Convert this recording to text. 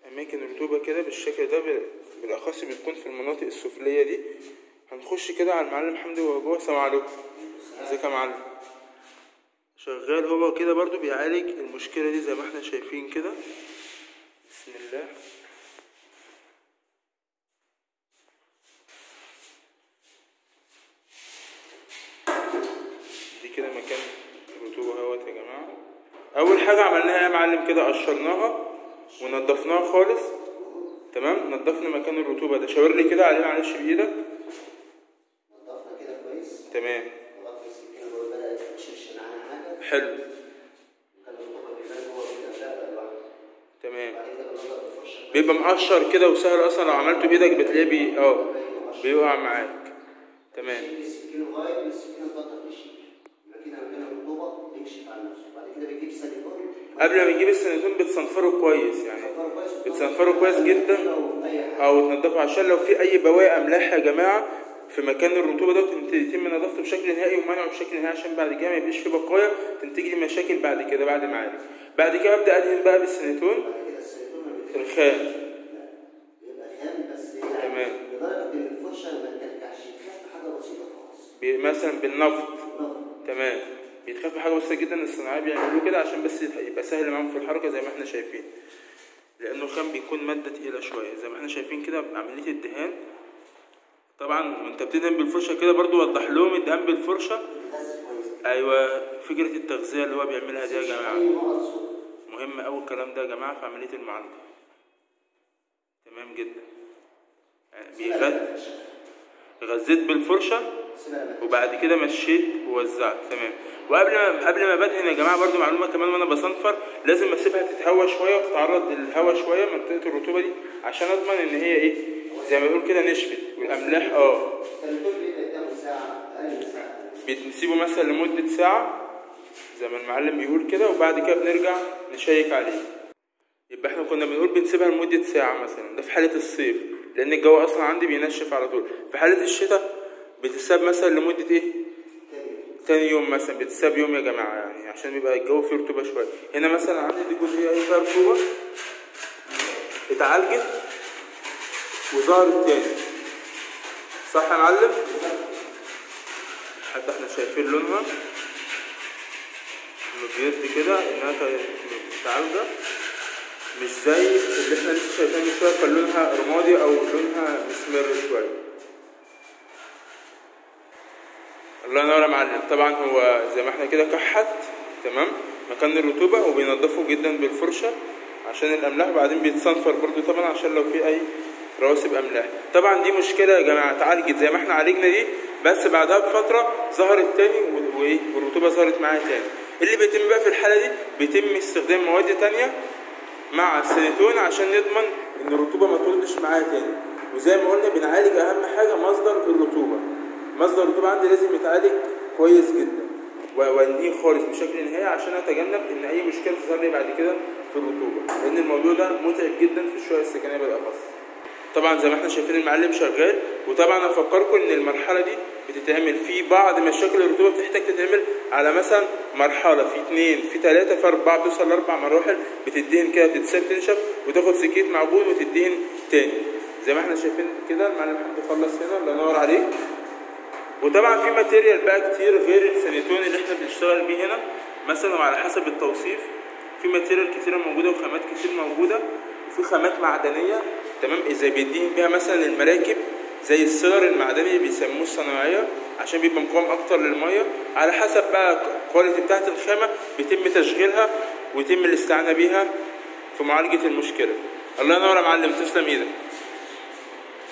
اماكن الرطوبه كده بالشكل ده بال- بالاخص بتكون في المناطق السفليه دي هنخش كده على المعلم حمدي وهو جوه السلام عليكم ازيك يا معلم شغال هو كده برضو بيعالج المشكله دي زي ما احنا شايفين كده بسم الله دي كده مكان الرطوبة اهوت يا جماعة أول حاجة عملناها يا معلم كده قشرناها ونضفناها خالص تمام نضفنا مكان الرطوبة ده شاور لي كده عليه معلش بإيدك نضفنا كده كويس تمام ضغطنا السكينه جوه بدات ما تشيلش معانا حاجه حلو كان الرطوبه بيبان جوه كده لا لوحده تمام بعد كده بنضغط الفرشه بيبقى مقشر كده وسهل أصلا لو عملته بإيدك بتلاقيه بي اه بيقع معاك تمام نشيل السكينه لغايه ما السكينه تبطل تشيل يبقى كده مكان الرطوبه بيكشف عن نفسه بعد كده بتجيب سيليكون قبل ما نجيب السنتون بتصنفره كويس يعني بتصنفره كويس بتصنفره كويس جدا او اي حاجه او تنضفه عشان لو في اي بواقي املاح يا جماعه في مكان الرطوبه ده يتم نظافته بشكل نهائي ومنعه بشكل نهائي عشان بعد كده ما يبقاش في بقايا تنتج لي مشاكل بعد كده بعد ما اعالج بعد كده ابدا ادهن بقى بالسنتون بعد كده السيليكون ما بيبقاش الخام بيبقى خام بس تمام. يعني لدرجه ان الفرشه ما ترجعش تخف حاجه بسيطه خالص بي- مثلا بالنفط نضف. تمام بيتخفى حاجه بسيطه جدا الصناعيه بيعملوه كده عشان بس يبقى سهل معاهم في الحركه زي ما احنا شايفين لانه الخام بيكون ماده تقيله شويه زي ما احنا شايفين كده عمليه الدهان طبعا وانت بتدهن بالفرشه كده برضو وضح لهم الدهان بالفرشه بتغذي كويس ايوه فكره التغذيه اللي هو بيعملها دي يا جماعه اي نقط صوت مهم أوي الكلام ده يا جماعة في عملية المعالجة تمام جدا يعني بيغ- غذيت بالفرشة وبعد كده مشيت ووزعت تمام وقبل ما قبل ما بدهن يا جماعة برضو معلومة كمان وانا بصنفر لازم اسيبها تتهوى شوية وتتعرض للهواء شوية منطقة الرطوبة دي عشان اضمن ان هي ايه زي ما بنقول كده نشفت والاملاح اه التليفون بيبقى قدامه ساعة أقل من ساعة بنسيبه مثلا لمدة ساعة زي ما المعلم بيقول كده وبعد كده بنرجع نشيك عليه يبقى احنا كنا بنقول بنسيبها لمدة ساعة مثلا ده في حالة الصيف لأن الجو أصلا عندي بينشف على طول في حالة الشتاء بتتساب مثلا لمدة ايه؟ تاني يوم مثلا بتتساب يوم يا جماعة يعني عشان بيبقى الجو فيه رطوبة شوية هنا مثلا عندي دي جزئية ايه فيها رطوبة اتعالجت وظهرت تاني صح يا معلم؟ حتى احنا شايفين لونها بيدي كده انها متعالجة مش زي اللي احنا لسه شايفين من شوية كان لونها رمادي او لونها مسمر شوية الله ينور يا معلم طبعا هو زي ما احنا كده كحت تمام مكان الرطوبة وبينضفه جدا بالفرشة عشان الاملاح وبعدين بيتصنفر برضو طبعا عشان لو في اي رواسب املاح طبعا دي مشكله يا جماعه اتعالجت زي ما احنا عالجنا دي بس بعدها بفتره ظهرت تاني و- وايه والرطوبه ظهرت معاها تاني اللي بيتم بقى في الحاله دي بيتم استخدام مواد تانية مع السيليتون عشان نضمن ان الرطوبه ما تردش معاها تاني وزي ما قلنا بنعالج اهم حاجه مصدر الرطوبه مصدر الرطوبه عندي لازم يتعالج كويس جدا و- وانهيه خالص بشكل نهائي عشان اتجنب ان اي مشكله تظهر لي بعد كده في الرطوبه لان الموضوع ده متعب جدا في الشقق السكنيه بالاخص طبعا زي ما احنا شايفين المعلم شغال وطبعا افكركم ان المرحله دي بتتعمل في بعض مشاكل الرطوبه بتحتاج تتعمل على مثلا مرحله في اثنين في ثلاثه في اربعه بتوصل لاربع مراحل بتدهن كده بتتساب تنشف وتاخد سكيت معجون وتدهن تاني زي ما احنا شايفين كده المعلم حمدي خلص هنا الله ينور عليك وطبعا في ماتيريال بقى كتير غير السيليتون اللي احنا بنشتغل بيه هنا مثلا وعلى حسب التوصيف في ماتيريال كتيرة موجودة وخامات كتير موجودة وفي خامات معدنية تمام إذا بيدين بيها مثلا المراكب زي السيلر المعدني اللي بيسموه الصناعية عشان بيبقى مقاوم أكتر للمية على حسب بقى الكواليتي بتاعت الخامة بيتم تشغيلها ويتم الاستعانة بيها في معالجة المشكلة الله ينور يا معلم تسلم ايدك